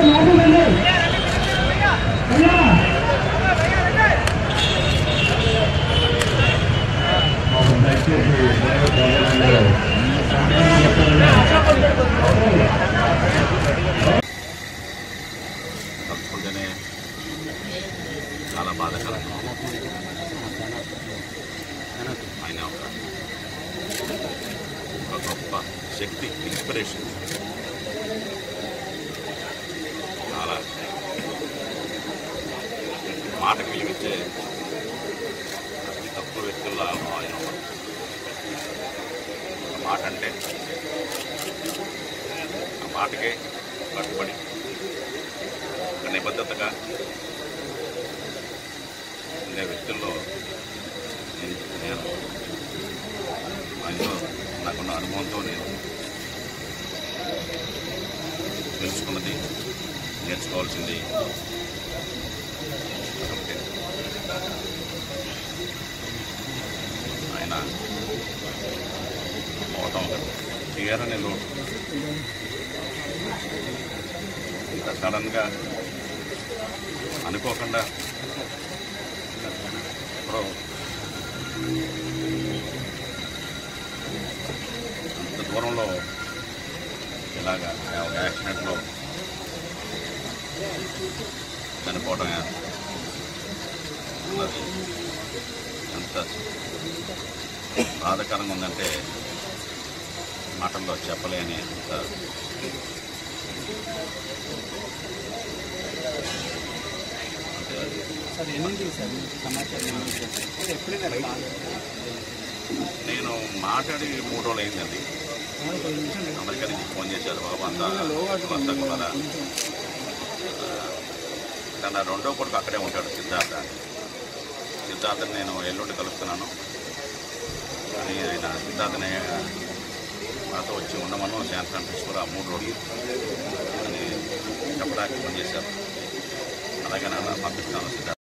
తలుచుకుంటేనే చాలా బాధాకరం ఆయన ఒక ఒక గొప్ప శక్తి ఇన్స్పిరేషన్ చాలా మాటకు విలువిచ్చే అతి తక్కువ వ్యక్తుల్లో ఆయన ఒకడు. ఒక మాట అంటే ఆ మాటకే కట్టుబడి ఒక నిబద్ధతగా ఉండే వ్యక్తుల్లో నేను నేను ఆయనతో నాకున్న అనుభవంతో నేను తెలుసుకున్నది నేర్చుకోవాల్సింది ఒకటే. ఆయన అవటం తీరని లోటు ఇంత సడన్గా అనుకోకుండా ఎప్పుడో అంత దూరంలో ఇలాగా ఒక యాక్సిడెంట్లో చనిపోవడం అన్నది ఎంత బాధాకరంగా ఉందంటే మాటల్లో చెప్పలేని అంత అంటే అది సార్ ఎన్ని సార్ మీకు సమాచారం ఏమైంది సార్? అంటే ఎప్పుడైనా రైతు నేను మాట్లాడి మూడు రోజులు అయిందండి అమెరికా నుంచి ఫోన్ చేశారు బాబు అంతా వస్తాకున్నారా తన రెండో కొడుకు అక్కడే ఉంటాడు సిద్ధార్థ సిద్ధార్థని నేను ఎల్లుండి కలుస్తున్నాను అని ఆయన సిద్ధార్థని నాతో వచ్చి ఉండమను శాన్ ఫ్రాన్సిస్కోలో ఆ మూడు రోజులు అని చెప్పడానికి ఫోన్ చేశారు అలాగే నన్ను పంపిస్తాను సిద్ధార్థ